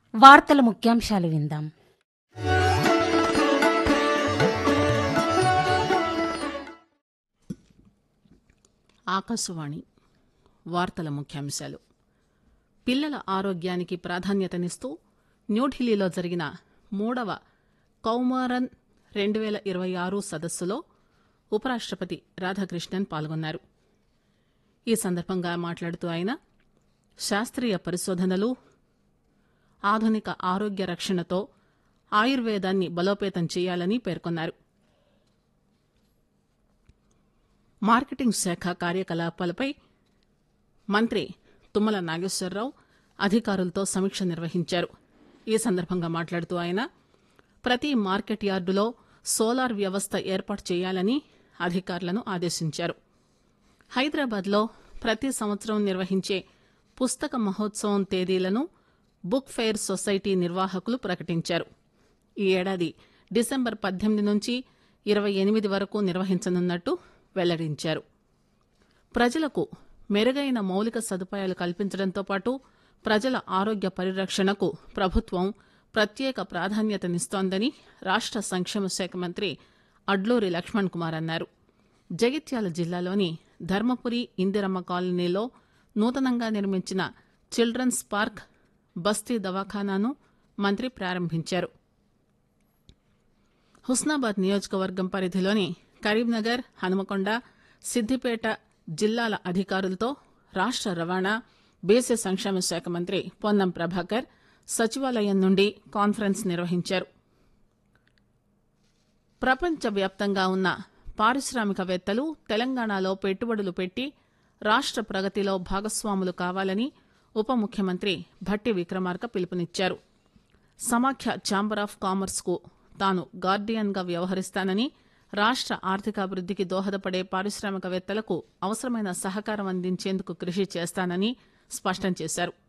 వార్తల ముఖ్యాంశాలు విందాం ఆకాశవాణి వార్తల ముఖ్యాంశాలు పిల్లల ఆరోగ్యానికి ప్రాధాన్యతనిస్తూ న్యూఢిల్లీలో జరిగిన మూడవ కౌమారన్ రెండు వేల ఇరవై ఆరు సదస్సులో ఉపరాష్టపతి రాధాకృష్ణన్ పాల్గొన్నారు ఈ సందర్భంగా మాట్లాడుతూ ఆయన శాస్త్రీయ పరిశోధనలు ఆధునిక ఆరోగ్య రక్షణతో ఆయుర్వేదాన్ని బలోపేతం చేయాలని పేర్కొన్నారు మార్కెటింగ్ శాఖ కార్యకలాపాలపై మంత్రి తుమ్మల నాగేశ్వరరావు అధికారులతో సమీక్ష నిర్వహించారు ఈ సందర్భంగా మాట్లాడుతూ ఆయన ప్రతి మార్కెట్ యార్డులో సోలార్ వ్యవస్థ ఏర్పాటు చేయాలని అధికారులను ఆదేశించారు హైదరాబాద్లో ప్రతి సంవత్సరం నిర్వహించే పుస్తక మహోత్సవం తేదీలను బుక్ ఫెయిర్ సొసైటీ నిర్వాహకులు ప్రకటించారు ఈ ఏడాది డిసెంబర్ పద్దెనిమిది నుంచి ఇరవై ఎనిమిది వరకు నిర్వహించనున్నట్టు వెల్లడించారు ప్రజలకు మెరుగైన మౌలిక సదుపాయాలు కల్పించడంతో పాటు ప్రజల ఆరోగ్య పరిరక్షణకు ప్రభుత్వం ప్రత్యేక ప్రాధాన్యతనిస్తోందని రాష్ట సంక్షేమ శాఖ మంత్రి అడ్లూరి లక్ష్మణ్ కుమార్ అన్నారు జగిత్యాల జిల్లాలోని ధర్మపురి ఇందిరమ్మ కాలనీలో నూతనంగా నిర్మించిన చిల్డ్రన్స్ పార్క్ బస్తీ దవాఖానాను మంత్రి ప్రారంభించారు హుస్నాబాద్ నియోజకవర్గం పరిధిలోని కరీంనగర్ హనుమకొండ సిద్దిపేట జిల్లాల అధికారులతో రాష్ట రవాణా బీసీ సంక్షేమ శాఖ మంత్రి పొన్నం ప్రభాకర్ సచివాలయం నుండి కాన్ఫరెన్స్ నిర్వహించారు ప్రపంచవ్యాప్తంగా ఉన్న పారిశ్రామికవేత్తలు తెలంగాణలో పెట్టుబడులు పెట్టి రాష్ట ప్రగతిలో భాగస్వాములు కావాలని ఉప ముఖ్యమంత్రి భట్టి విక్రమార్క పిలుపునిచ్చారు సమాఖ్య ఛాంబర్ ఆఫ్ కామర్స్ కు తాను గార్డియన్ గా వ్యవహరిస్తానని రాష్ట ఆర్థికాభివృద్దికి దోహదపడే పారిశ్రామికవేత్తలకు అవసరమైన సహకారం అందించేందుకు కృషి చేస్తానని స్పష్టం చేశారు